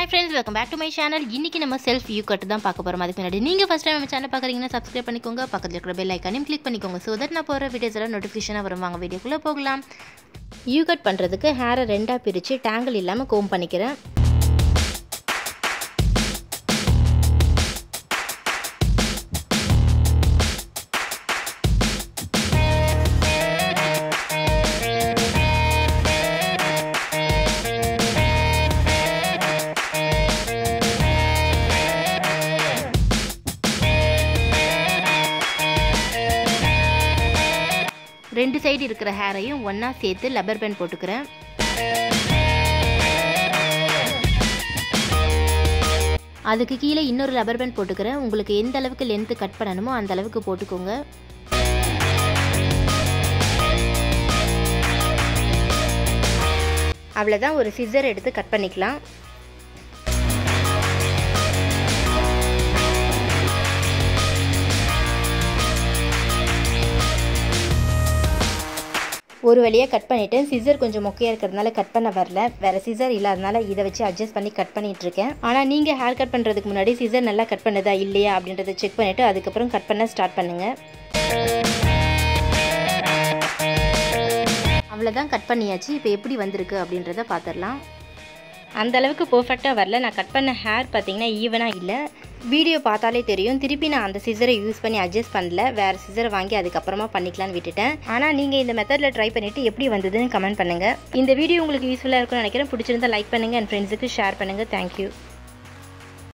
hi friends welcome back to my channel இன்னைக்கு நம்ம self you cut தான் பார்க்க போகிறோம் அதுக்கு முன்னாடி நீங்கள் ஃபஸ்ட் டைம் நம்ம சேனல் பார்க்குறீங்கன்னா சப்ஸ்கிரைப் பண்ணிக்கோங்க பக்கத்தில் இருக்கிற பெல் ஐக்கானையும் கிளிக் பண்ணிக்கோங்க ஸோ தட் நான் போகிற வீடியோஸ் எல்லாம் நோட்டிஃபிகேஷனாக வரும் வாங்க வீடியோக்குள்ளே போகலாம் யூ கட் பண்ணுறதுக்கு ஹேரை ரெண்டாக பிரித்து டேங்கிள் இல்லாமல் கோம் பண்ணிக்கிறேன் ரெண்டு சைடு இருக்கிற ஹேரையும் ஒன்றா சேர்த்து லப்பர் பேண்ட் போட்டுக்கிறேன் அதுக்கு கீழே இன்னொரு லப்பர் பேண்ட் போட்டுக்கிறேன் உங்களுக்கு எந்த அளவுக்கு லென்த்து கட் பண்ணணுமோ அந்த அளவுக்கு போட்டுக்கோங்க அவ்வளோதான் ஒரு சிசர் எடுத்து கட் பண்ணிக்கலாம் ஒரு வழியாக கட் பண்ணிவிட்டேன் சிசர் கொஞ்சம் மொக்கையாக இருக்கிறதுனால கட் பண்ண வரல வேறு சிசர் இல்லாதனால இதை வச்சு அட்ஜஸ்ட் பண்ணி கட் பண்ணிட்டு இருக்கேன் ஆனால் நீங்கள் ஹேர் கட் பண்ணுறதுக்கு முன்னாடி சிசர் நல்லா கட் பண்ணதா இல்லையா அப்படின்றத செக் பண்ணிவிட்டு அதுக்கப்புறம் கட் பண்ண ஸ்டார்ட் பண்ணுங்கள் அவ்வளோதான் கட் பண்ணியாச்சு இப்போ எப்படி வந்திருக்கு அப்படின்றத பார்த்துடலாம் அந்த அளவுக்கு பர்ஃபெக்டாக வரல நான் கட் பண்ண ஹேர் பார்த்தீங்கன்னா ஈவனாக இல்லை வீடியோ பார்த்தாலே தெரியும் திருப்பி நான் அந்த சிசரை யூஸ் பண்ணி அட்ஜஸ்ட் பண்ணல வேறு சிசரை வாங்கி அதுக்கப்புறமா பண்ணிக்கலான்னு விட்டுட்டேன் ஆனால் நீங்கள் இந்த மெத்தடில் ட்ரை பண்ணிவிட்டு எப்படி வந்ததுன்னு கமெண்ட் பண்ணுங்கள் இந்த வீடியோ உங்களுக்கு யூஸ்ஃபுல்லாக இருக்கும்னு நினைக்கிறேன் பிடிச்சிருந்தா லைக் பண்ணுங்கள் என் ஃப்ரெண்ட்ஸுக்கு ஷேர் பண்ணுங்கள் தேங்க்யூ